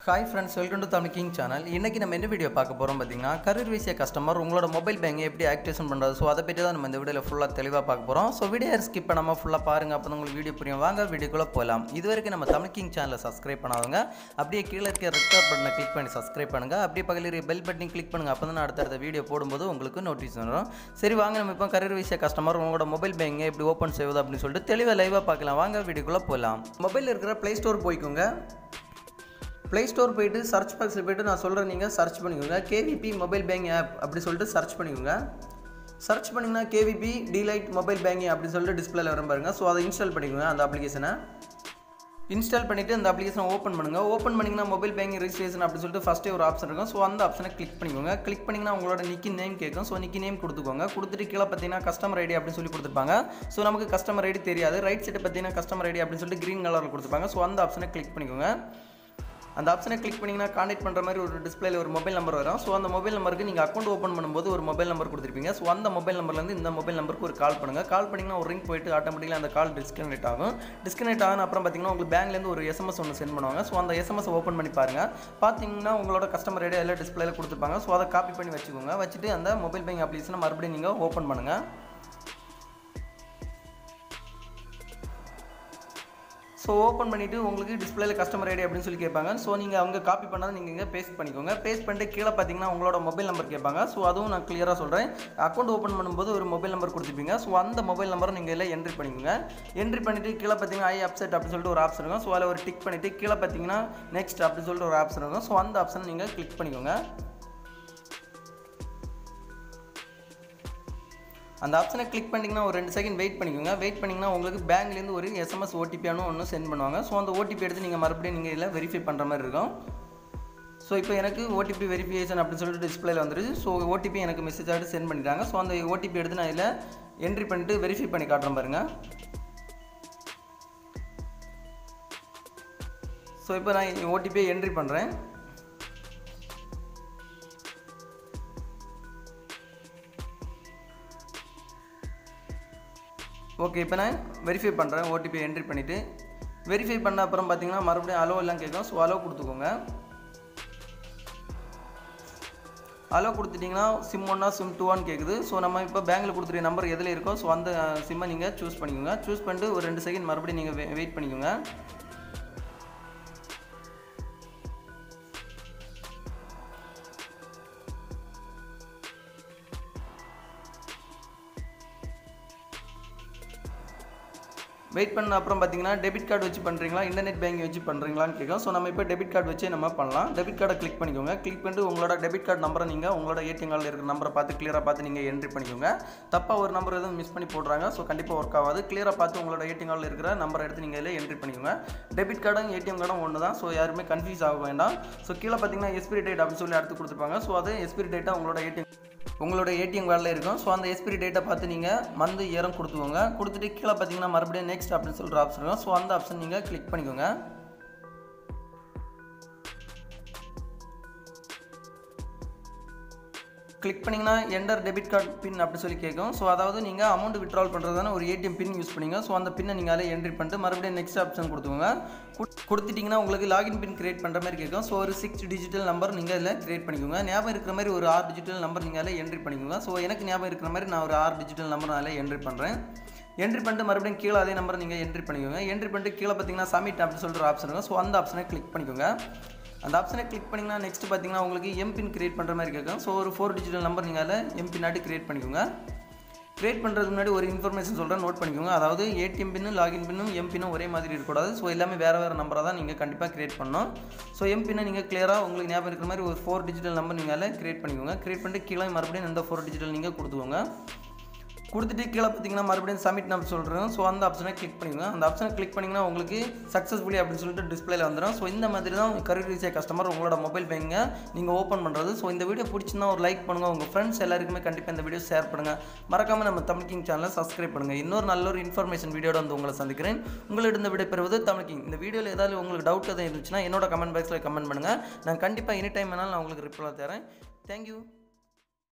hi friends welcome to Tamil king channel இன்றைக்கி நம்ம என்ன வீடியோ பார்க்க போகிறோம் பார்த்தீங்கன்னா கரூர் வீசிய கஸ்டமர் உங்களோட மொபைல் பேங்கை எப்படி ஆக்டிவேஷன் பண்ணுறது ஸோ அதை பற்றி தான் நம்ம இந்த வீடியோவில் ஃபுல்லாக தெளிவாக பார்க்க போகிறோம் ஸோ வீடியோ ஸ்கிப் பண்ணாமல் ஃபுல்லாக பாருங்கள் அப்போ தான் உங்களுக்கு வீடியோ புரியும் வாங்க வீடியோக்குள்ளே போகலாம் இது வரைக்கும் நம்ம தமிழ் கிங் சேனலை சப்ஸ்கிரைப் பண்ணாதவங்க அப்படியே கீழே இருக்க ரெட் கலர் பட்டனை கிளிக் பண்ணி சப்ஸ்கிரைப் பண்ணுங்கள் அப்படியே பக்கத்தில் இருக்க பெல் பட்டனை கிளிக் பண்ணுங்கள் அப்போ தான் அடுத்தடுத்த வீடியோ போடும்போது உங்களுக்கு நோட்டீஸ் வரும் சரி வாங்க நம்ம இப்போ கரூர் வீசிய கஸ்டமர் உங்களோட மொபைல் பேங்கை எப்படி ஓப்பன் செய்வது அப்படின்னு சொல்லிட்டு தெளிவாக லைவாக பார்க்கலாம் வாங்க வீடியோக்குள்ளே போகலாம் மொபைலில் இருக்கிற ப்ளே ஸ்டோர் போய்க்கோங்க ப்ளே ஸ்டோர் போயிட்டு சர்ச் பாக்ஸில் போயிட்டு நான் சொல்கிறேன் நீங்கள் சர்ச் பண்ணிக்கோங்க கேவிபி மொபைல் பேங்க் ஆப் அப்படி சொல்லிட்டு சர்ச் பண்ணிக்கோங்க சர்ச் பண்ணிங்கன்னா கேவிபி டிலைட் மொபைல் பேங்கிங் அப்படி சொல்லிட்டு டிஸ்பிளேல வரும் பாருங்க ஸோ அதை இன்ஸ்டால் பண்ணிக்கோங்க அந்த அப்ளிகேஷனை இன்ஸ்டால் பண்ணிவிட்டு அந்த அப்ளிகேஷனை ஓப்பன் பண்ணுங்கள் ஓப்பன் பண்ணிங்கன்னா மொபைல் பேங்கிங் ரெஜிஸ்ட்ரேஷன் அப்படி சொல்லிட்டு ஃபஸ்ட்டே ஒரு ஆப்ஷன் இருக்கும் ஸோ அந்த ஆப்ஷனை கிளிக் பண்ணிக்கோங்க கிளிக் பண்ணிங்கன்னா உங்களோட நிக்கி நேம் கேட்கும் ஸோ நிக்கி நேம் கொடுத்துக்கோங்க கொடுத்துட்டு கீழே பார்த்தீங்கன்னா கஸ்டமர் ஐடி அப்படின்னு சொல்லி கொடுத்துருப்பாங்க ஸோ நமக்கு கஸ்டமர் ஐடி தெரியாது ரைட் சைடு பார்த்தீங்கன்னா கஸ்டமர் ஐடி அப்படின்னு சொல்லிட்டு க்ரீன் கலரில் கொடுத்துருப்பாங்க ஸோ அந்த ஆப்ஷனை கிளிக் பண்ணிக்கோங்க அந்த ஆப்ஷனை கிளிக் பண்ணிங்கன்னா கான்டெக்ட் பண்ணுற மாதிரி ஒரு டிஸ்பிளேல ஒரு மொபைல் நம்பர் வரும் ஸோ அந்த மொபைல் நம்பருக்கு நீங்கள் அக்கௌண்ட் ஓப்பன் பண்ணும்போது ஒரு மொபைல் நம்பர் கொடுத்துருப்பீங்க ஸோ அந்த மொபைல் நம்பர்லேருந்து இந்த மொபைல் நம்பருக்கு ஒரு கால் பண்ணுங்கள் கால் பண்ணிங்கன்னா ஒரு ரிங் போயிட்டு ஆட்டோமேட்டிக்காக அந்த கால் டிஸ்கனெக்ட் ஆகும் டிஸ்கனெக்ட் ஆகும் அப்புறம் பார்த்தீங்கன்னா உங்களுக்கு பேங்க்லேருந்து ஒரு எஸ்எம்எஸ் ஒன்று சென்ட் பண்ணுவாங்க ஸோ அந்த எஸ்எம்எஸ் ஓப்பன் பண்ணி பாருங்கள் பார்த்தீங்கன்னா உங்களோட கஸ்டமர் ஐடியா எல்லாம் டிஸ்பிளேல கொடுத்துருப்பாங்க ஸோ அதை காப்பி பண்ணி வச்சுக்கோங்க வச்சுட்டு அந்த மொபைல் பேங்க் அப்ளிகேஷனை மறுபடியும் நீங்கள் ஓப்பன் பண்ணுங்கள் ஸோ ஓப்பன் பண்ணிவிட்டு உங்களுக்கு டிஸ்பிளேல கஸ்டமர் ஐடி அப்படின்னு சொல்லி கேட்பாங்க ஸோ நீங்கள் அவங்க காப்பி பண்ணாத நீங்கள் இங்கே பேஸ்ட் பண்ணிக்கோங்க பேஸ்ட் பண்ணிட்டு கீழே பார்த்தீங்கன்னா உங்களோட மொபைல் நம்பர் கேட்பாங்க ஸோ அதுவும் நான் கிளியராக சொல்கிறேன் அக்கௌண்ட் ஓப்பன் பண்ணும்போது ஒரு மொபைல் நம்பர் கொடுத்துருப்பீங்க ஸோ அந்த மொபைல் நம்பரை நீங்கள் எல்லாம் என்ட்ரி பண்ணிக்கோங்க என்ட்ரி பண்ணிவிட்டு கீழே பார்த்தீங்கன்னா ஐ அப்செட் அப்படின்னு சொல்லிட்டு ஒரு ஆப்ஷன் இருக்கும் ஸோ அதில் ஒரு டிக் பண்ணிவிட்டு கீழே பார்த்தீங்கன்னா நெக்ஸ்ட் அப்படின்னு சொல்லிட்டு ஒரு ஆப்ஷன் இருக்கும் ஸோ அந்த ஆப்ஷன் நீங்கள் கிளிக் பண்ணிக்கோங்க அந்த ஆப்ஷனை கிளிக் பண்ணிங்கன்னா ஒரு ரெண்டு செகண்ட் வெயிட் பண்ணிக்கோங்க வெயிட் பண்ணிங்கன்னா உங்களுக்கு பேங்க்லேருந்து ஒரு எஸ்எம்எஸ் ஓடிபியானு ஒன்று சென்ட் பண்ணுவாங்க ஸோ அந்த ஓடிபி எடுத்து நீங்கள் மறுபடியும் நீங்கள் இதில் வெரிஃபை பண்ணுற மாதிரி இருக்கும் ஸோ இப்போ எனக்கு ஓடிபி வெரிஃபிகேஷன் அப்படின்னு சொல்லிட்டு டிஸ்பிளேல வந்துருச்சு ஸோ ஓடிபி எனக்கு மெசேஜ் ஆகிட்டு சென்ட் பண்ணிட்டாங்க ஸோ அந்த ஓடிபி எடுத்து நான் இதில் என்ட்ரி பண்ணிட்டு வெரிஃபை பண்ணி காட்டுறேன் பாருங்கள் ஸோ இப்போ நான் ஓடிபியை என்ட்ரி பண்ணுறேன் ஓகே இப்போ நான் வெரிஃபை பண்ணுறேன் ஓடிபி என்ட்ரி பண்ணிவிட்டு வெரிஃபை பண்ண அப்புறம் பார்த்தீங்கன்னா மறுபடியும் அலோ எல்லாம் கேட்கும் ஸோ அலோ கொடுத்துக்கோங்க அலோ கொடுத்துட்டிங்கன்னா சிம் ஒன்னா சிம் டூவான்னு கேட்குது ஸோ நம்ம இப்போ பேங்கில் கொடுத்துருக்க நம்பர் எதில் இருக்கோ ஸோ அந்த சிம்மை நீங்கள் சூஸ் பண்ணிக்கோங்க சூஸ் பண்ணிட்டு ஒரு ரெண்டு செகண்ட் மறுபடியும் நீங்கள் வெயிட் பண்ணிக்கோங்க வெயிட் பண்ண அப்புறம் பார்த்தீங்கன்னா டெபிட் கார்டு வச்சு பண்ணுறீங்களா இன்டர்நெட் பேங்கிங் வச்சு பண்ணுறீங்களான்னு கேட்கும் ஸோ நம்ம இப்போ டெபிட் கார்டு வச்சே நம்ம பண்ணலாம் டெபிட் கார்டை கிளிக் பண்ணிக்கோங்க கிளிக் பண்ணிட்டு உங்களோட டெபிட் கார்டு நம்பரை நீங்கள் உங்களோட ஏடிஎம் கார்டில் இருக்கிற நம்பரை பார்த்து கிளியராக பார்த்து நீங்கள் என்ட்ரி பண்ணிக்கோங்க தப்பாக ஒரு நம்பர் எதுவும் மிஸ் பண்ணி போடுறாங்க ஸோ கண்டிப்பாக ஒர்க் ஆகாது கிளியராக பார்த்து உங்களோட ஏடிஎம் கார்டில் இருக்கிற நம்பரை எடுத்து நீங்கள் இதில் என்ட்ரி பண்ணிக்கோங்க டெபிட் கார்டும் ஏடிஎம் கார்டும் ஒன்று தான் ஸோ யாருமே கன்ஃபியூஸ் ஆக வேண்டாம் ஸோ கீழே பார்த்தீங்கன்னா எஸ்பிரி டேட் அப்படின்னு சொல்லி அடுத்து கொடுத்துருப்பாங்க ஸோ அது எஸ்பிரி டேட்டாக உங்களோட ஏடிஎம் உங்களோட ஏடிஎம் கார்டில் இருக்கும் ஸோ அந்த எஸ்பிரி டேட்டை பார்த்து நீங்கள் மந்த் இயரம் கொடுத்துக்கோங்க கொடுத்துட்டு கீழே பார்த்தீங்கன்னா மறுபடியும் நெக்ஸ்ட் அப்படின்னு சொல்கிற ஆப்ஷன் இருக்கும் ஸோ அந்த ஆப்ஷன் நீங்கள் கிளிக் பண்ணிக்கோங்க கிளிக் பண்ணிங்கன்னா என்டர் டெபிட் கார்டு பின் அப்படி சொல்லி கேட்கும் ஸோ அதாவது நீங்கள் அமௌண்ட் விட்ரால் பண்ணுறதான ஒரு ஏடிஎம் பின் யூஸ் பண்ணிங்க ஸோ அந்த பின்னை நீங்கள் அதில் என்ட்ரி பண்ணிட்டு மறுபடியும் நெக்ஸ்ட் ஆப்ஷன் கொடுத்துக்கோங்க கொடுத்துட்டிங்கன்னா உங்களுக்கு லாகின் பின் கிரியேட் பண்ணுற மாதிரி கேட்கும் ஸோ ஒரு சிக்ஸ் டிஜிட்டல் நம்பர் நீங்கள் அதில் கிரியேட் பண்ணிக்கோங்க ஞாபகம் இருக்கிற மாதிரி ஒரு ஆறு டிஜிட்டல் நம்பர் நீங்கள் அதில் என்ட்ரி பண்ணிக்கோங்க ஸோ எனக்கு ஞாபகம் இருக்கிற மாதிரி நான் ஒரு ஆறு டிஜிட்டல் நம்பர் நான் அதில் என்ட்ரி பண்ணுறேன் என்ட்ரி பண்ணிட்டு மறுபடியும் கீழே அதே நம்பர் நீங்கள் என்ட்ரி பண்ணிக்கோங்க என்ட்ரி பண்ணிட்டு கீழே பார்த்தீங்கன்னா சப்மிட் அப்படின்னு சொல்லிட்டு ஆப்ஷன் இருக்கும் ஸோ அந்த ஆப்ஷனை கிளிக் பண்ணிக்கோங்க அந்த ஆப்ஷனை கிளிக் பண்ணிங்கன்னா நெக்ஸ்ட் பார்த்தீங்கன்னா உங்களுக்கு எம்பின் கிரியேட் பண்ணுற மாதிரி கேட்கும் ஸோ ஒரு ஃபோர் டிஜிட்டல் நம்பர் நீங்கள் அதில் எம்பின் ஆட்டு கிரியேட் பண்ணிக்கோங்க கிரியேட் பண்ணுறதுக்கு முன்னாடி ஒரு இன்ஃபர்மேஷன் சொல்கிறேன் நோட் பண்ணிக்கோங்க அதாவது ஏடிஎம் பின்னும் லாகின் பின்னும் எம்பினும் ஒரே மாதிரி இருக்கக்கூடாது ஸோ எல்லாமே வேறு வேறு நம்பராக தான் நீங்கள் கண்டிப்பாக கிரியேட் பண்ணணும் ஸோ எம்பினை நீங்கள் கிளியராக உங்களுக்கு ஞாபகம் இருக்கிற மாதிரி ஒரு ஃபோர் டிஜிட்டல் நம்பர் நீங்கள் அதில் கிரியேட் பண்ணிக்கோங்க கிரியேட் பண்ணிட்டு கீழே மறுபடியும் இந்த ஃபோர் டிஜிட்டல் நீங்கள் கொடுத்துக்கோங்க கொடுத்துட்டு கீழே பார்த்தீங்கன்னா மறுபடியும் சப்மிட் நம்ம சொல்கிறோம் ஸோ அந்த ஆப்ஷனை கிளிக் பண்ணிக்கோங்க அந்த ஆப்ஷனை கிளிக் பண்ணிங்கன்னா உங்களுக்கு சக்ஸஸ்ஃபுல்லி அப்படின்னு சொல்லிட்டு டிஸ்பிளேல வந்துடும் ஸோ இந்த மாதிரி தான் கரூர் ரீசிய கஸ்டமர் உங்களோட மொபைல் பேங்கை நீங்கள் ஓப்பன் பண்ணுறது ஸோ இந்த வீடியோ பிடிச்சிருந்தா ஒரு லைக் பண்ணுங்கள் உங்கள் ஃப்ரெண்ட்ஸ் எல்லாருக்குமே கண்டிப்பாக இந்த வீடியோ ஷேர் பண்ணுங்கள் மறக்காமல் நம்ம தமிழ் கிங் சேனலை சப்ஸ்கிரைப் பண்ணுங்கள் இன்னொரு நல்ல ஒரு இன்ஃபர்மேஷன் வீடியோட வந்து உங்களை சந்திக்கிறேன் உங்களிடம் விடைபெறுவது தமிழ் கிங் இந்த வீடியோவில் ஏதாவது உங்களுக்கு டவுட் எதுவும் இருந்துச்சுன்னா என்னோட கமெண்ட் பாக்ஸில் கமெண்ட் பண்ணுங்கள் நான் கண்டிப்பாக எனி டைம் வேணாலும் நான் உங்களுக்கு ரிப்ளை தரேன் தேங்க்யூ